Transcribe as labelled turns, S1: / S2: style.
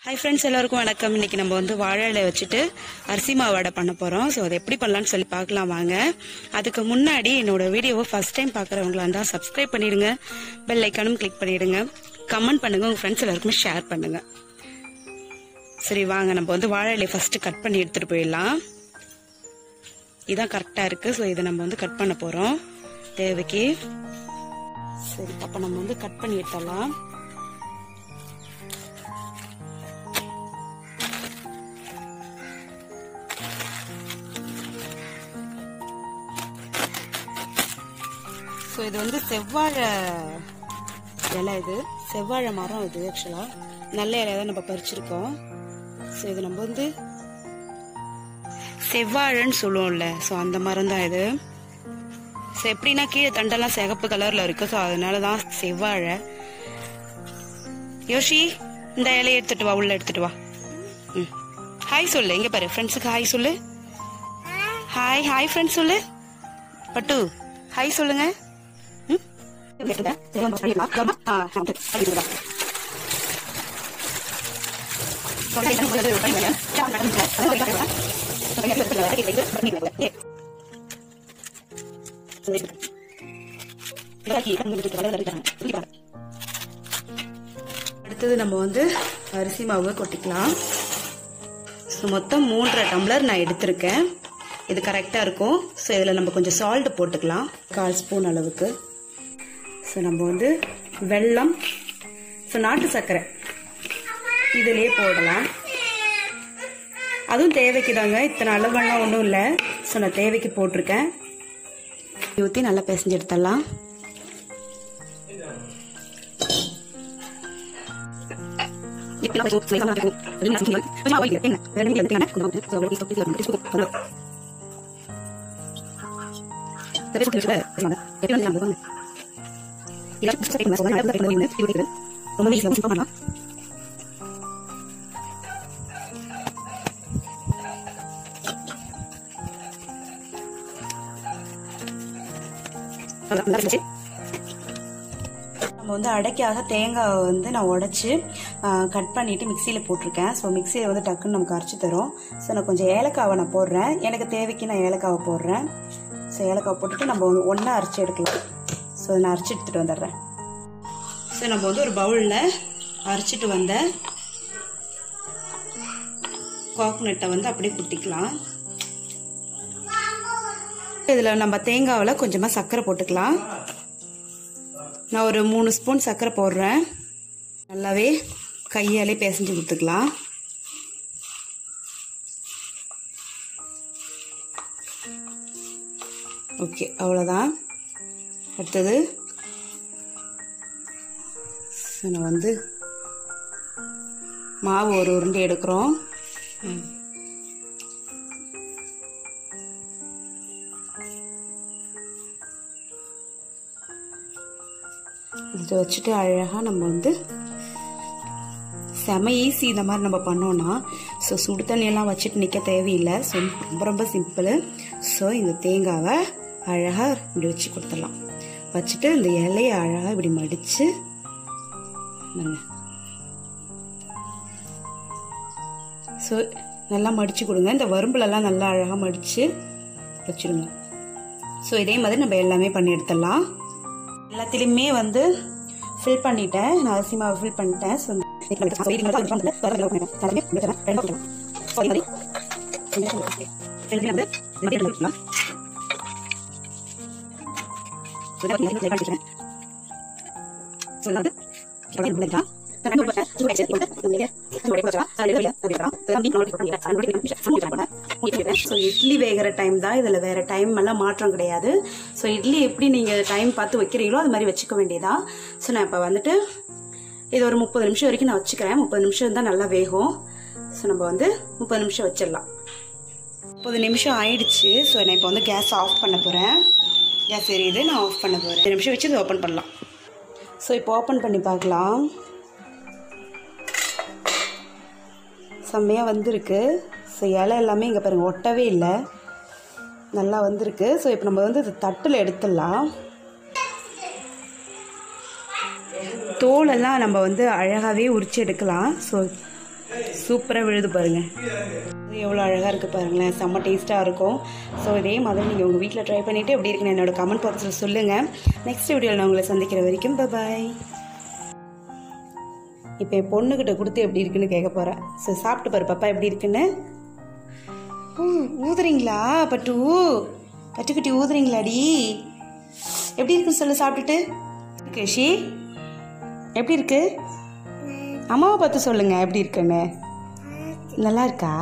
S1: Hi friends எல்லாருக்கும் வணக்கம் இன்னைக்கு நம்ம வந்து வாழை இலை வச்சுட்டு அரிசி மாவு வடை பண்ண போகிறோம் ஸோ அதை எப்படி பண்ணலாம்னு சொல்லி பார்க்கலாம் வாங்க அதுக்கு முன்னாடி என்னோட வீடியோவை ஃபர்ஸ்ட் டைம் பார்க்குறவங்களா இருந்தால் சப்ஸ்கிரைப் பண்ணிடுங்க பெல் ஐக்கானும் கிளிக் பண்ணிடுங்க கமெண்ட் பண்ணுங்க உங்கள் ஃப்ரெண்ட்ஸ் எல்லாருக்குமே ஷேர் பண்ணுங்க சரி வாங்க நம்ம வந்து வாழை இலையை ஃபர்ஸ்ட் கட் பண்ணி எடுத்துகிட்டு போயிடலாம் இதான் கரெக்டாக இருக்குது ஸோ இதை நம்ம வந்து கட் பண்ண போகிறோம் தேவைக்கு சரி அப்போ நம்ம வந்து கட் பண்ணி எடுத்துடலாம் ஸோ இது வந்து செவ்வாழை இலை இது செவ்வாழை மரம் இது ஆக்சுவலாக நல்ல இலையை தான் நம்ம பறிச்சிருக்கோம் ஸோ இது நம்ம வந்து செவ்வாழைன்னு சொல்லுவோம்ல ஸோ அந்த மரம் தான் இது ஸோ எப்படின்னா கீழே தண்டெல்லாம் சிகப்பு கலரில் இருக்கு ஸோ அதனால தான் செவ்வாழை யோஷி இந்த இலையை எடுத்துட்டு வா உள்ள எடுத்துட்டு வா ம் ஹாய் சொல்லு இங்கே பாரு ஃப்ரெண்ட்ஸுக்கு ஹாய் சொல்லு ஹாய் ஹாய் ஃப்ரெண்ட்ஸ் சொல்லு பட்டு ஹாய் சொல்லுங்க ம்? ஆ, ஆ, அடுத்தது நம்ம வந்து அரிசி மாவு கொட்டிக்கலாம் ஸோ மொத்தம் மூன்றரை டம்ளர் நான் எடுத்திருக்கேன் இது கரெக்டாக இருக்கும் ஸோ இதில் நம்ம கொஞ்சம் சால்ட் போட்டுக்கலாம் கால் ஸ்பூன் அளவுக்கு ஸோ நம்ம வந்து வெல்லம் ஸோ நாட்டு சர்க்கரை இதிலே போடலாம் அதுவும் தேவைக்கு தாங்க இத்தனை அளவெல்லாம் ஒன்றும் இல்லை ஸோ நான் தேவைக்கு போட்டிருக்கேன் ஊற்றி நல்லா பிசைஞ்சு எடுத்துடலாம் நம்ம வந்து அடைக்காக தேங்காவை வந்து நான் உடைச்சி கட் பண்ணிட்டு மிக்சியில் போட்டிருக்கேன் ஸோ மிக்சியில் வந்து டக்குன்னு நமக்கு அரைச்சி தரும் ஸோ நான் கொஞ்சம் ஏலக்காவை நான் போடுறேன் எனக்கு தேவைக்கு நான் ஏலக்காவை போடுறேன் ஸோ ஏலக்காவை போட்டுட்டு நம்ம வந்து ஒன்றா அரைச்சி எடுக்கலாம் ஸோ நான் அரைச்சி எடுத்துகிட்டு வந்துடுறேன் ஸோ நம்ம வந்து ஒரு பவுலில் அரைச்சிட்டு வந்த கோகனட்டை வந்து அப்படியே குட்டிக்கலாம் இதில் நம்ம தேங்காவில் கொஞ்சமாக சர்க்கரை போட்டுக்கலாம் நான் ஒரு மூணு ஸ்பூன் சர்க்கரை போடுறேன் நல்லாவே கையாலே பிசைஞ்சு கொடுத்துக்கலாம் ஓகே அவ்வளோதான் அடுத்தது நான் வந்து மாவு ஒரு உருண்டை எடுக்கிறோம் இதை வச்சுட்டு அழகாக நம்ம வந்து செம ஈஸி இந்த மாதிரி நம்ம பண்ணோன்னா ஸோ சுடு தண்ணியெல்லாம் வச்சுட்டு நிற்க தேவையில்லை ஸோ ரொம்ப ரொம்ப சிம்பிள் ஸோ இந்த தேங்காவை அழகாக இப்படி வச்சு கொடுத்துடலாம் வச்சுட்டு இந்த இலையை அழகாக இப்படி மடித்து ஸோ நல்லா மடித்து கொடுங்க இந்த வறும்புலலாம் நல்லா அழகாக மடித்து வச்சுடுங்க ஸோ இதே மாதிரி நம்ம எல்லாமே பண்ணி எடுத்துடலாம் எல்லாத்துலேயுமே வந்து ஃபில் பண்ணிட்டேன் நான் அரிசி மாவு ஃபில் பண்ணிட்டேன் ஸோ ஸோ இட்லி வேகிற டைம் தான் இதில் வேற டைம் எல்லாம் மாற்றம் கிடையாது ஸோ இட்லி எப்படி நீங்கள் டைம் பார்த்து வைக்கிறீங்களோ அது மாதிரி வச்சுக்க வேண்டியதான் ஸோ நான் இப்போ வந்துட்டு இது ஒரு முப்பது நிமிஷம் வரைக்கும் நான் வச்சுக்கிறேன் முப்பது நிமிஷம் இருந்தால் நல்லா வேகும் ஸோ நம்ம வந்து முப்பது நிமிஷம் வச்சிடலாம் முப்பது நிமிஷம் ஆயிடுச்சு ஸோ நான் இப்போ வந்து கேஸ் ஆஃப் பண்ண போகிறேன் கேஸ் எரியுது நான் ஆஃப் பண்ண போகிறேன் நிமிஷம் வச்சு இது ஓப்பன் பண்ணலாம் ஸோ இப்போ ஓப்பன் பண்ணி பார்க்கலாம் செம்மையாக வந்திருக்கு ஸோ இலை எல்லாமே இங்கே பாருங்கள் ஒட்டவே இல்லை நல்லா வந்திருக்கு ஸோ இப்போ நம்ம வந்து இது தட்டில் எடுத்துடலாம் தோலெல்லாம் நம்ம வந்து அழகாகவே உரிச்சு எடுக்கலாம் ஸோ சூப்பராக விழுது பாருங்க இது எவ்வளோ அழகாக இருக்குது பாருங்களேன் செம்ம டேஸ்ட்டாக இருக்கும் ஸோ இதே மாதிரி நீங்கள் உங்கள் வீட்டில் ட்ரை பண்ணிவிட்டு எப்படி இருக்குன்னு என்னோட கமெண்ட் பாக்ஸில் சொல்லுங்கள் நெக்ஸ்ட் வீடியோவில் நான் உங்களை சந்திக்கிற வரைக்கும் பாய் இப்போ என் பொண்ணுக்கிட்ட கொடுத்து எப்படி இருக்குன்னு கேட்க போகிறேன் ஸோ சாப்பிட்டு பாரு பாப்பா எப்படி இருக்குன்னு ஊ ஊதுறீங்களா பட்டு பட்டுக்குட்டி ஊதுறீங்களாடி எப்படி இருக்குன்னு சொல்லு சாப்பிட்டுட்டு கேஷி எப்படி இருக்கு அம்மாவை பார்த்து சொல்லுங்க எப்படி இருக்குன்னு நல்லா இருக்கா